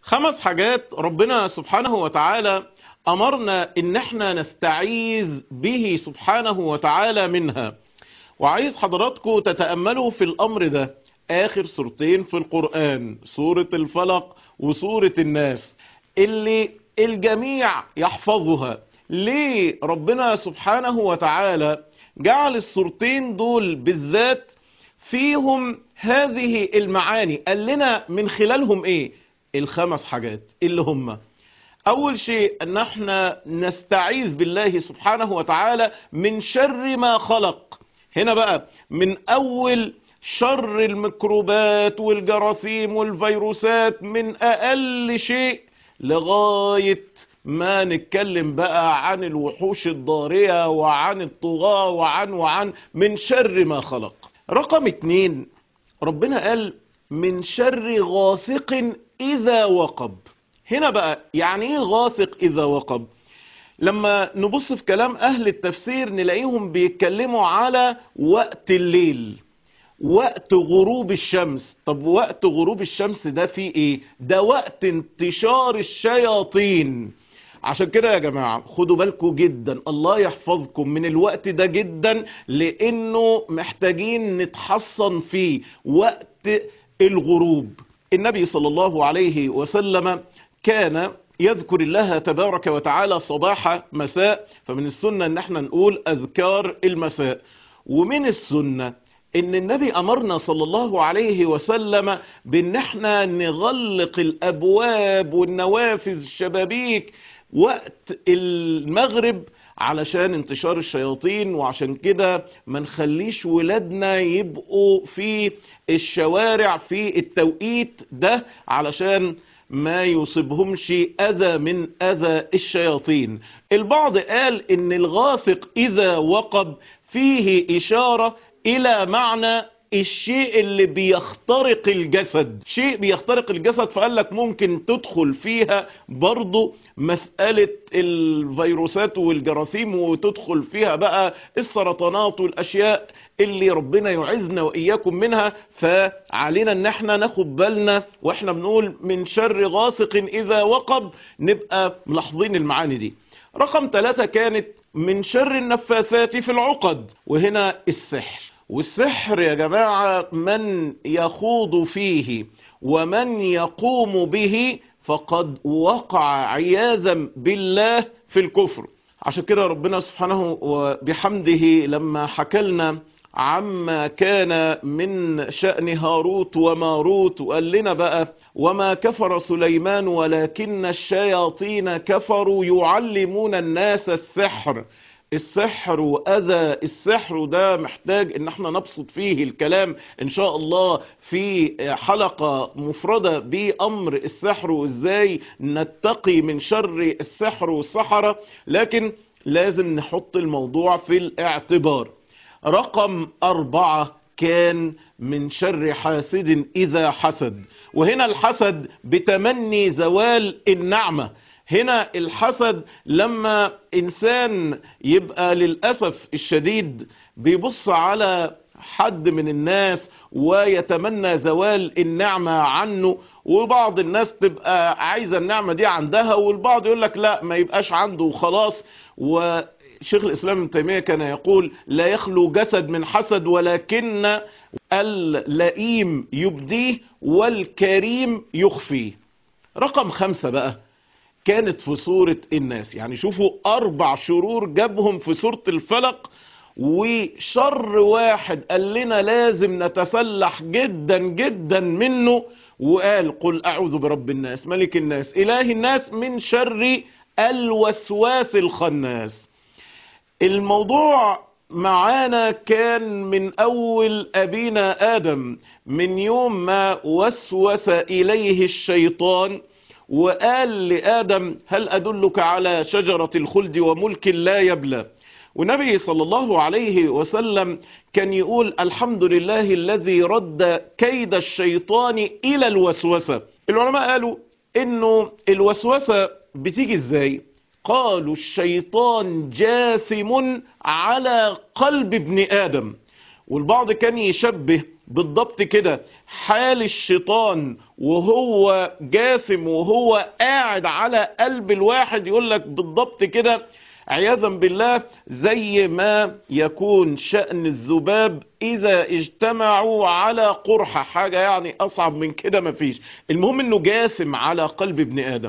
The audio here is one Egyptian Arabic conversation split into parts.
خمس حاجات ربنا سبحانه وتعالى أمرنا إن احنا نستعيذ به سبحانه وتعالى منها وعايز حضراتكم تتأملوا في الأمر ده آخر سورتين في القرآن سورة الفلق وسورة الناس اللي الجميع يحفظها ليه ربنا سبحانه وتعالى جعل السورتين دول بالذات فيهم هذه المعاني قال لنا من خلالهم ايه الخمس حاجات اللي هم اول شيء ان احنا نستعيذ بالله سبحانه وتعالى من شر ما خلق هنا بقى من اول شر الميكروبات والجراثيم والفيروسات من اقل شيء لغاية ما نتكلم بقى عن الوحوش الضارية وعن الطغاة وعن وعن من شر ما خلق رقم اتنين ربنا قال من شر غاسق اذا وقب هنا بقى يعني ايه غاسق اذا وقب لما نبص في كلام اهل التفسير نلاقيهم بيتكلموا على وقت الليل وقت غروب الشمس طب وقت غروب الشمس ده فيه ايه ده وقت انتشار الشياطين عشان كده يا جماعة خدوا بالكم جدا الله يحفظكم من الوقت ده جدا لانه محتاجين نتحصن فيه وقت الغروب النبي صلى الله عليه وسلم كان يذكر الله تبارك وتعالى صباح مساء فمن السنة ان احنا نقول اذكار المساء ومن السنة ان النبي امرنا صلى الله عليه وسلم بان احنا نغلق الابواب والنوافذ الشبابيك وقت المغرب علشان انتشار الشياطين وعشان كده ما نخليش ولادنا يبقوا في الشوارع في التوقيت ده علشان ما يصيبهمش اذى من اذى الشياطين البعض قال ان الغاسق اذا وقب فيه اشارة الى معنى الشيء اللي بيخترق الجسد شيء بيخترق الجسد فقال لك ممكن تدخل فيها برضو مسألة الفيروسات والجراثيم وتدخل فيها بقى السرطانات والاشياء اللي ربنا يعزنا واياكم منها فعلينا ان احنا ناخد بالنا واحنا بنقول من شر غاسق اذا وقب نبقى ملاحظين المعاني دي رقم ثلاثة كانت من شر النفاثات في العقد وهنا السحر والسحر يا جماعة من يخوض فيه ومن يقوم به فقد وقع عياذا بالله في الكفر عشان كده ربنا سبحانه وبحمده لما حكلنا عما كان من شأن هاروت وماروت وقال لنا بقى وما كفر سليمان ولكن الشياطين كفروا يعلمون الناس السحر السحر وأذى السحر ده محتاج ان احنا نبسط فيه الكلام ان شاء الله في حلقة مفردة بأمر السحر وازاي نتقي من شر السحر والسحرة لكن لازم نحط الموضوع في الاعتبار رقم أربعة كان من شر حاسد إذا حسد وهنا الحسد بتمني زوال النعمة هنا الحسد لما إنسان يبقى للأسف الشديد بيبص على حد من الناس ويتمنى زوال النعمة عنه وبعض الناس تبقى عايزة النعمة دي عندها والبعض يقول لك لا ما يبقاش عنده وخلاص و شيخ الإسلام ابن تيمية كان يقول لا يخلو جسد من حسد ولكن اللئيم يبديه والكريم يخفيه رقم خمسة بقى كانت في سورة الناس يعني شوفوا أربع شرور جابهم في سورة الفلق وشر واحد قال لنا لازم نتسلح جدا جدا منه وقال قل أعوذ برب الناس ملك الناس إله الناس من شر الوسواس الخناس الموضوع معانا كان من أول أبينا آدم من يوم ما وسوس إليه الشيطان وقال لآدم هل أدلك على شجرة الخلد وملك لا يبلى والنبي صلى الله عليه وسلم كان يقول الحمد لله الذي رد كيد الشيطان إلى الوسوسة العلماء قالوا إنه الوسوسة بتيجي إزاي قالوا الشيطان جاثم على قلب ابن آدم والبعض كان يشبه بالضبط كده حال الشيطان وهو جاسم وهو قاعد على قلب الواحد يقول لك بالضبط كده عياذا بالله زي ما يكون شأن الذباب إذا اجتمعوا على قرحة حاجة يعني أصعب من كده مفيش المهم أنه جاسم على قلب ابن آدم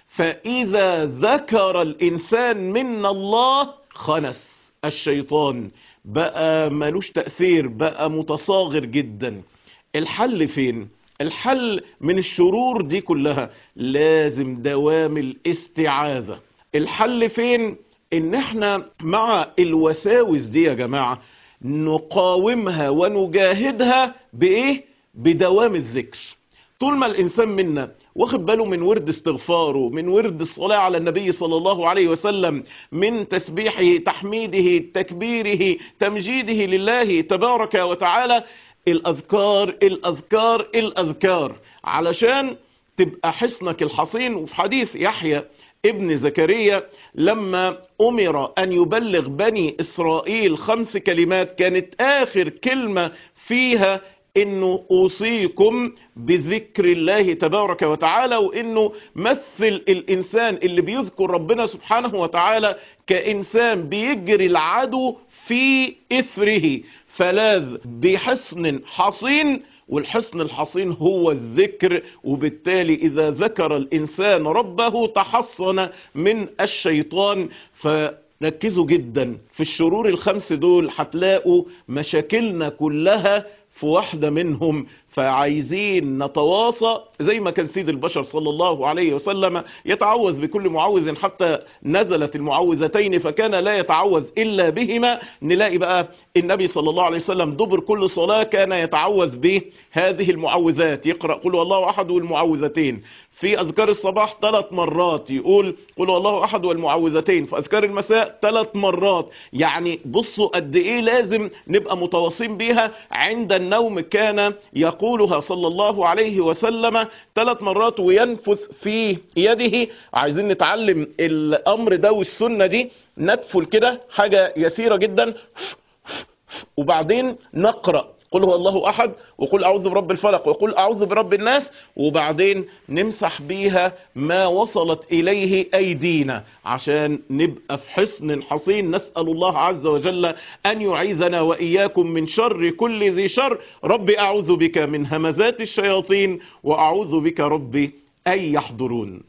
فإذا ذكر الإنسان من الله خنس الشيطان بقى ملوش تأثير بقى متصاغر جدا الحل فين الحل من الشرور دي كلها لازم دوام الاستعاذة الحل فين ان احنا مع الوساوس دي يا جماعة نقاومها ونجاهدها بايه بدوام الذكر طول ما الانسان منا واخد باله من ورد استغفاره من ورد الصلاة على النبي صلى الله عليه وسلم من تسبيحه تحميده تكبيره تمجيده لله تبارك وتعالى الأذكار الأذكار الأذكار علشان تبقى حصنك الحصين وفي حديث يحيى ابن زكريا لما أمر أن يبلغ بني إسرائيل خمس كلمات كانت آخر كلمة فيها انه اوصيكم بذكر الله تبارك وتعالى وانه مثل الانسان اللي بيذكر ربنا سبحانه وتعالى كانسان بيجري العدو في اثره فلاذ بحصن حصين والحصن الحصين هو الذكر وبالتالي إذا ذكر الإنسان ربه تحصن من الشيطان فركزوا جدا في الشرور الخمس دول هتلاقوا مشاكلنا كلها في واحدة منهم فعايزين نتواصى زي ما كان سيد البشر صلى الله عليه وسلم يتعوذ بكل معوذ حتى نزلت المعوذتين فكان لا يتعوذ إلا بهما نلاقي بقى النبي صلى الله عليه وسلم دبر كل صلاة كان يتعوذ بهذه المعوذات يقرأ قل الله أحد والمعوذتين في أذكار الصباح ثلاث مرات يقول قل الله أحد والمعوذتين في أذكار المساء ثلاث مرات يعني بصوا قد إيه لازم نبقى متواصين بيها عند النوم كان يقولها صلى الله عليه وسلم ثلاث مرات وينفث في يده عايزين نتعلم الأمر ده والسنة دي ندفل كده حاجة يسيرة جدا وبعدين نقرأ قل هو الله أحد وقل أعوذ برب الفلق وقل أعوذ برب الناس وبعدين نمسح بيها ما وصلت إليه أيدينا عشان نبقى في حصن حصين نسأل الله عز وجل أن يعيذنا وإياكم من شر كل ذي شر رب أعوذ بك من همزات الشياطين وأعوذ بك ربي أن يحضرون